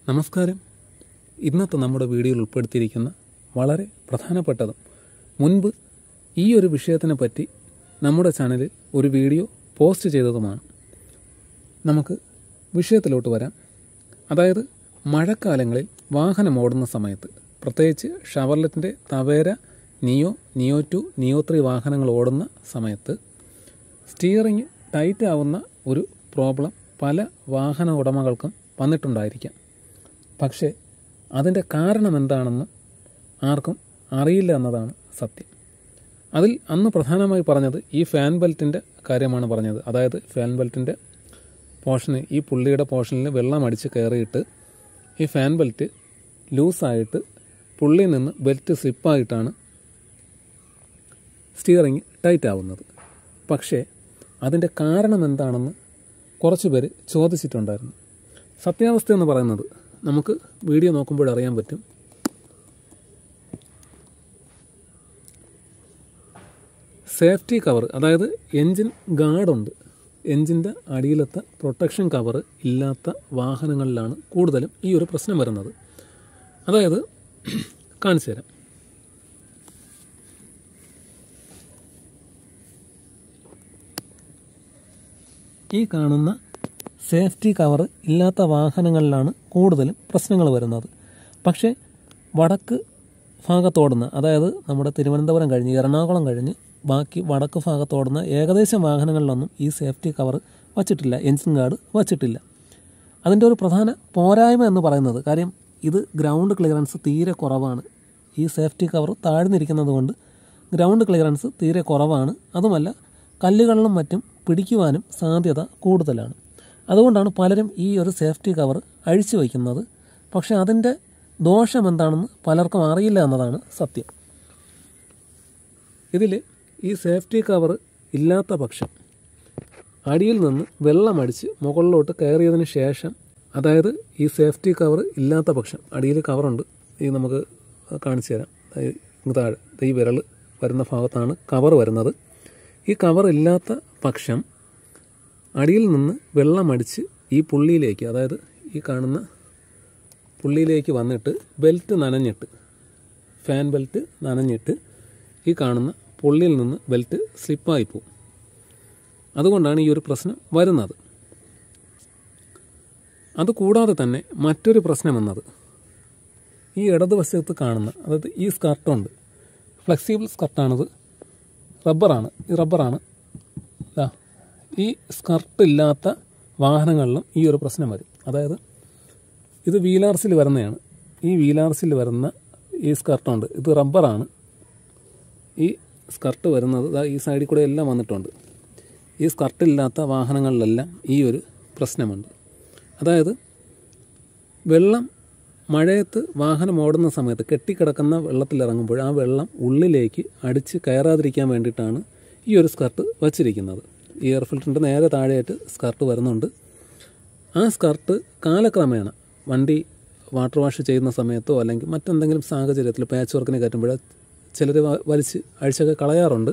നമസ്കാരം ഇന്നത്തെ നമ്മുടെ വീഡിയോയിൽ ഉൾപ്പെടുത്തിയിരിക്കുന്ന വളരെ പ്രധാനപ്പെട്ടതും മുൻപ് ഈ ഒരു വിഷയത്തിനെ പറ്റി നമ്മുടെ ചാനലിൽ ഒരു വീഡിയോ പോസ്റ്റ് ചെയ്തതുമാണ് നമുക്ക് വിഷയത്തിലോട്ട് വരാം അതായത് മഴക്കാലങ്ങളിൽ വാഹനം ഓടുന്ന സമയത്ത് പ്രത്യേകിച്ച് ഷവർലെറ്റിൻ്റെ തവേര നിയോ നിയോ ടു നിയോ ത്രീ വാഹനങ്ങൾ ഓടുന്ന സമയത്ത് സ്റ്റിയറിംഗ് ടൈറ്റ് ആവുന്ന ഒരു പ്രോബ്ലം പല വാഹന ഉടമകൾക്കും വന്നിട്ടുണ്ടായിരിക്കാം പക്ഷേ അതിൻ്റെ കാരണം എന്താണെന്ന് ആർക്കും അറിയില്ല എന്നതാണ് സത്യം അതിൽ അന്ന് പ്രധാനമായി പറഞ്ഞത് ഈ ഫാൻ ബെൽറ്റിൻ്റെ കാര്യമാണ് പറഞ്ഞത് അതായത് ഫാൻ ബെൽറ്റിൻ്റെ പോർഷന് ഈ പുള്ളിയുടെ പോർഷനിൽ വെള്ളം അടിച്ച് കയറിയിട്ട് ഈ ഫാൻ ബെൽറ്റ് ലൂസായിട്ട് പുള്ളിയിൽ നിന്ന് ബെൽറ്റ് സ്ലിപ്പായിട്ടാണ് സ്റ്റിയറിംഗ് ടൈറ്റ് ആവുന്നത് പക്ഷേ അതിൻ്റെ കാരണം എന്താണെന്ന് കുറച്ച് പേര് ചോദിച്ചിട്ടുണ്ടായിരുന്നു സത്യാവസ്ഥ എന്ന് പറയുന്നത് നമുക്ക് വീഡിയോ നോക്കുമ്പോൾ അറിയാൻ പറ്റും സേഫ്റ്റി കവർ അതായത് എൻജിൻ ഗാർഡുണ്ട് എൻജിൻ്റെ അടിയിലത്തെ പ്രൊട്ടക്ഷൻ കവർ ഇല്ലാത്ത വാഹനങ്ങളിലാണ് കൂടുതലും ഈ ഒരു പ്രശ്നം വരുന്നത് അതായത് കാണിച്ചു തരാം ഈ കാണുന്ന സേഫ്റ്റി കവർ ഇല്ലാത്ത വാഹനങ്ങളിലാണ് കൂടുതലും പ്രശ്നങ്ങൾ വരുന്നത് പക്ഷേ വടക്ക് ഭാഗത്തോടുന്ന അതായത് നമ്മുടെ തിരുവനന്തപുരം കഴിഞ്ഞ് എറണാകുളം കഴിഞ്ഞ് ബാക്കി വടക്ക് ഭാഗത്തോടുന്ന ഏകദേശം വാഹനങ്ങളിലൊന്നും ഈ സേഫ്റ്റി കവർ വച്ചിട്ടില്ല എൻജിൻ ഗാർഡ് വച്ചിട്ടില്ല അതിൻ്റെ ഒരു പ്രധാന പോരായ്മ എന്ന് പറയുന്നത് കാര്യം ഇത് ഗ്രൗണ്ട് ക്ലിയറൻസ് തീരെ കുറവാണ് ഈ സേഫ്റ്റി കവർ താഴ്ന്നിരിക്കുന്നത് കൊണ്ട് ഗ്രൗണ്ട് ക്ലിയറൻസ് തീരെ കുറവാണ് അതുമല്ല കല്ലുകളിലും മറ്റും പിടിക്കുവാനും സാധ്യത കൂടുതലാണ് അതുകൊണ്ടാണ് പലരും ഈ ഒരു സേഫ്റ്റി കവർ അഴിച്ചു വയ്ക്കുന്നത് പക്ഷേ അതിൻ്റെ ദോഷം എന്താണെന്ന് പലർക്കും അറിയില്ല എന്നതാണ് സത്യം ഇതിൽ ഈ സേഫ്റ്റി കവർ ഇല്ലാത്ത പക്ഷം അടിയിൽ നിന്ന് വെള്ളമടിച്ച് മുകളിലോട്ട് കയറിയതിന് ശേഷം അതായത് ഈ സേഫ്റ്റി കവർ ഇല്ലാത്ത പക്ഷം അടിയിൽ കവറുണ്ട് ഈ നമുക്ക് കാണിച്ചു തരാം ഇങ്ങ് താഴെ ഈ വിരൽ വരുന്ന ഭാഗത്താണ് കവർ വരുന്നത് ഈ കവർ ഇല്ലാത്ത പക്ഷം അടിയിൽ നിന്ന് വെള്ളമടിച്ച് ഈ പുള്ളിയിലേക്ക് അതായത് ഈ കാണുന്ന പുള്ളിയിലേക്ക് വന്നിട്ട് ബെൽറ്റ് നനഞ്ഞിട്ട് ഫാൻ ബെൽറ്റ് നനഞ്ഞിട്ട് ഈ കാണുന്ന പുള്ളിയിൽ നിന്ന് ബെൽറ്റ് സ്ലിപ്പായി പോകും അതുകൊണ്ടാണ് ഈ ഒരു പ്രശ്നം വരുന്നത് അതുകൂടാതെ തന്നെ മറ്റൊരു പ്രശ്നം വന്നത് ഈ ഇടതുവശത്ത് കാണുന്ന അതായത് ഈ സ്കർട്ടുണ്ട് ഫ്ലെക്സിബിൾ സ്കർട്ടാണിത് റബ്ബറാണ് ഈ റബ്ബറാണ് ഇതാ ഈ സ്കർട്ട് ഇല്ലാത്ത വാഹനങ്ങളിലും ഈ ഒരു പ്രശ്നം വരും അതായത് ഇത് വീലാർസിൽ വരുന്നതാണ് ഈ വീലാർസിൽ വരുന്ന ഈ സ്കർട്ടുണ്ട് ഇത് റബ്ബറാണ് ഈ സ്കർട്ട് വരുന്നത് ഇതാ ഈ സൈഡിൽ കൂടെ എല്ലാം വന്നിട്ടുണ്ട് ഈ സ്കർട്ടില്ലാത്ത വാഹനങ്ങളിലെല്ലാം ഈ ഒരു പ്രശ്നമുണ്ട് അതായത് വെള്ളം മഴയത്ത് വാഹനം ഓടുന്ന സമയത്ത് കെട്ടിക്കിടക്കുന്ന വെള്ളത്തിലിറങ്ങുമ്പോൾ ആ വെള്ളം ഉള്ളിലേക്ക് അടിച്ച് കയറാതിരിക്കാൻ വേണ്ടിയിട്ടാണ് ഈ ഒരു സ്കർട്ട് വച്ചിരിക്കുന്നത് ഈ എയർ ഫിൽറ്ററിൻ്റെ നേരെ താഴെയായിട്ട് സ്കർട്ട് വരുന്നുണ്ട് ആ സ്കർട്ട് കാലക്രമേണ വണ്ടി വാട്ടർ വാഷ് ചെയ്യുന്ന സമയത്തോ അല്ലെങ്കിൽ മറ്റെന്തെങ്കിലും സാഹചര്യത്തിൽ പാച്ച് വർക്കിന് കയറ്റുമ്പോൾ ചിലർ വലിച്ച് അഴിച്ചൊക്കെ കളയാറുണ്ട്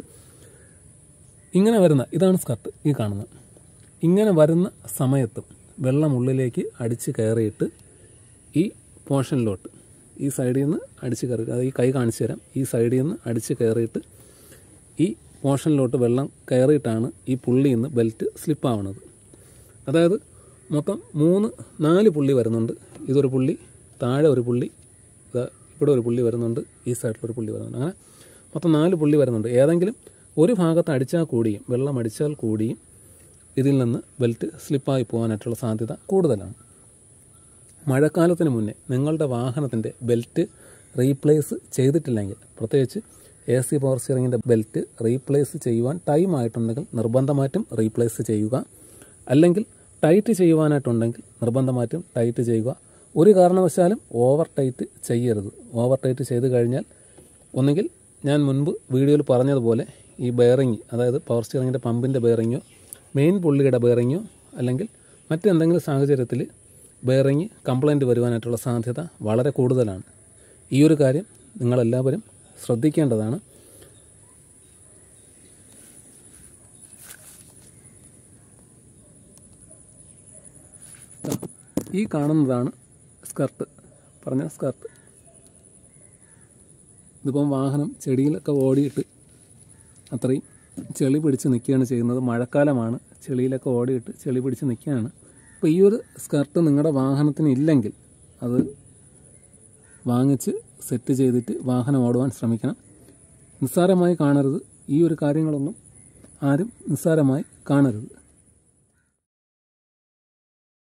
ഇങ്ങനെ വരുന്ന ഇതാണ് സ്കർട്ട് ഈ കാണുന്നത് ഇങ്ങനെ വരുന്ന സമയത്തും വെള്ളം ഉള്ളിലേക്ക് അടിച്ച് കയറിയിട്ട് ഈ പോർഷനിലോട്ട് ഈ സൈഡിൽ നിന്ന് അടിച്ച് കയറി അത് ഈ കൈ കാണിച്ചു തരാം ഈ സൈഡിൽ നിന്ന് അടിച്ച് കയറിയിട്ട് ഈ പോർഷനിലോട്ട് വെള്ളം കയറിയിട്ടാണ് ഈ പുള്ളിയിൽ നിന്ന് ബെൽറ്റ് സ്ലിപ്പാവുന്നത് അതായത് മൊത്തം മൂന്ന് നാല് പുള്ളി വരുന്നുണ്ട് ഇതൊരു പുള്ളി താഴെ ഒരു പുള്ളി ഇവിടെ ഒരു പുള്ളി വരുന്നുണ്ട് ഈ സൈഡിൽ ഒരു പുള്ളി വരുന്നുണ്ട് അങ്ങനെ മൊത്തം നാല് പുള്ളി വരുന്നുണ്ട് ഏതെങ്കിലും ഒരു ഭാഗത്ത് അടിച്ചാൽ കൂടിയും വെള്ളം അടിച്ചാൽ കൂടിയും ഇതിൽ നിന്ന് ബെൽറ്റ് സ്ലിപ്പായി പോകാനായിട്ടുള്ള സാധ്യത കൂടുതലാണ് മഴക്കാലത്തിന് മുന്നേ നിങ്ങളുടെ വാഹനത്തിൻ്റെ ബെൽറ്റ് റീപ്ലേസ് ചെയ്തിട്ടില്ലെങ്കിൽ പ്രത്യേകിച്ച് എ സി പവർ സ്റ്റിയറിങ്ങിൻ്റെ ബെൽറ്റ് റീപ്ലേസ് ചെയ്യുവാൻ ടൈം ആയിട്ടുണ്ടെങ്കിൽ നിർബന്ധമായിട്ടും റീപ്ലേസ് ചെയ്യുക അല്ലെങ്കിൽ ടൈറ്റ് ചെയ്യുവാനായിട്ടുണ്ടെങ്കിൽ നിർബന്ധമായിട്ടും ടൈറ്റ് ചെയ്യുക ഒരു കാരണവശാലും ഓവർ ടൈറ്റ് ചെയ്യരുത് ഓവർ ടൈറ്റ് ചെയ്ത് കഴിഞ്ഞാൽ ഒന്നുകിൽ ഞാൻ മുൻപ് വീഡിയോയിൽ പറഞ്ഞതുപോലെ ഈ ബെയറിങ് അതായത് പവർ സ്റ്റിയറിങ്ങിൻ്റെ പമ്പിൻ്റെ ബെയറിങ്ങോ മെയിൻ പുള്ളിയുടെ ബെയറിങ്ങോ അല്ലെങ്കിൽ മറ്റെന്തെങ്കിലും സാഹചര്യത്തിൽ ബെയറിങ് കംപ്ലൈൻറ്റ് വരുവാനായിട്ടുള്ള സാധ്യത വളരെ കൂടുതലാണ് ഈ ഒരു കാര്യം നിങ്ങളെല്ലാവരും ശ്രദ്ധിക്കേണ്ടതാണ് ഈ കാണുന്നതാണ് സ്കർട്ട് പറഞ്ഞ സ്കർട്ട് ഇതിപ്പം വാഹനം ചെടിയിലൊക്കെ ഓടിയിട്ട് അത്രയും ചെളി പിടിച്ച് നിൽക്കുകയാണ് ചെയ്യുന്നത് മഴക്കാലമാണ് ചെളിയിലൊക്കെ ഓടിയിട്ട് ചെളി പിടിച്ച് നിൽക്കുകയാണ് അപ്പോൾ ഈ ഒരു സ്കർട്ട് നിങ്ങളുടെ വാഹനത്തിന് ഇല്ലെങ്കിൽ അത് വാങ്ങിച്ച് സെറ്റ് ചെയ്തിട്ട് വാഹനം ഓടുവാൻ ശ്രമിക്കണം നിസ്സാരമായി കാണരുത് ഈ ഒരു കാര്യങ്ങളൊന്നും ആരും നിസ്സാരമായി കാണരുത്